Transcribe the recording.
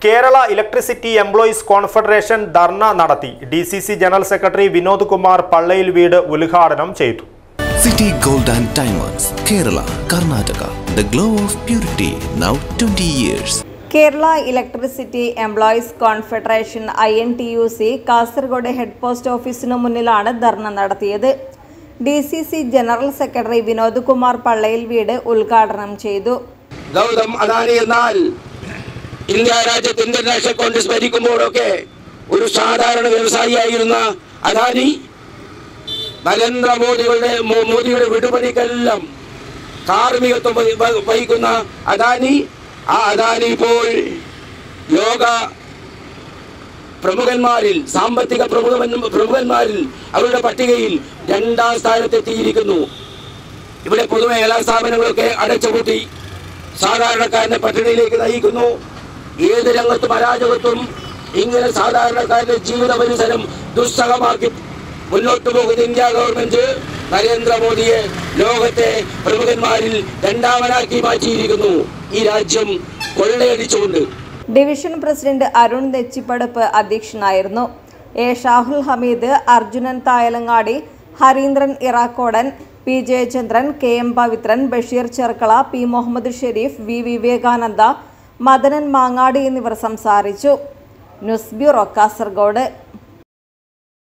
Kerala electricity employees confederation dharna നടത്തി D C C general secretary Vinod Kumar Pallayil Veedu ഉദ്ഘാടനം ചെയ്തു City Gold and Diamonds, Kerala, Karnataka. The glow of purity, now 20 years. Kerala electricity employees confederation I N T U C Kasaragod head post ഓഫീസിനു മുന്നിലാണ് ധർണ നടത്തിയത് D C C general secretary Vinod Kumar Pallayil Veedu ഉദ്ഘാടനം ചെയ്തു ഗൗതം അദാനി എന്നാൽ India രാജ്യത്ത് Indian national Congress ഭരിക്കുമ്പോഴൊക്കെ ഒരു സാധാരണ വ്യവസായിയായിരുന്ന അദാനി നരേന്ദ്രമോദികളുടെ മോ- മോദിയുടെ വിടുപണിക്കെല്ലാം കാർമ്മികത്വം വഹി- വഹി- വഹിക്കുന്ന അദാനി ആ അദാനി ഇപ്പോൾ ലോക പ്രമുഖന്മാരിൽ സാമ്പത്തിക പ്രമുഖ പ്രമുഖന്മാരിൽ അവരുടെ പട്ടികയിൽ രണ്ടാം സ്ഥാനത്തെത്തിയിരിക്കുന്നു ഇവിടെ പൊതുമേഖലാ സ്ഥാപനങ്ങളൊക്കെ അടച്ചുപൂട്ടി സാധാരണക്കാരനെ പട്ടിണിയിലേക്ക് നയിക്കുന്നു ഏത് രംഗത്തും അരാജകത്വം ഇങ്ങനെ സാധാരണക്കാരന്റെ ജീവിത പരിസരം ദുസ്സഹമാക്കി മുന്നോട്ട് പോകുന്ന ഇന്ത്യ ഗവൺമെന്റ് നരേന്ദ്രമോദിയെ ലോകത്തെ പ്രമുഖന്മാരിൽ രണ്ടാമനാക്കി മാറ്റിയിരിക്കുന്നു ഈ രാജ്യം കൊള്ളയടിച്ചുകൊണ്ട് ഡിവിഷൻ പ്രസിഡന്റ് അരുൺ നെച്ചിപ്പടപ്പ് അധ്യക്ഷനായിരുന്നു A Shahul Hameed Arjunan Thayalangadi Harindran Irakkodan P Jayachandran K M Pavithran Basheer Cherkala P Muhammed Shareef V Vivekananda Madanan Mangadi എന്നിവർ സംസാരിച്ചു ന്യൂസ് ബ്യൂറോ കാസർഗോഡ്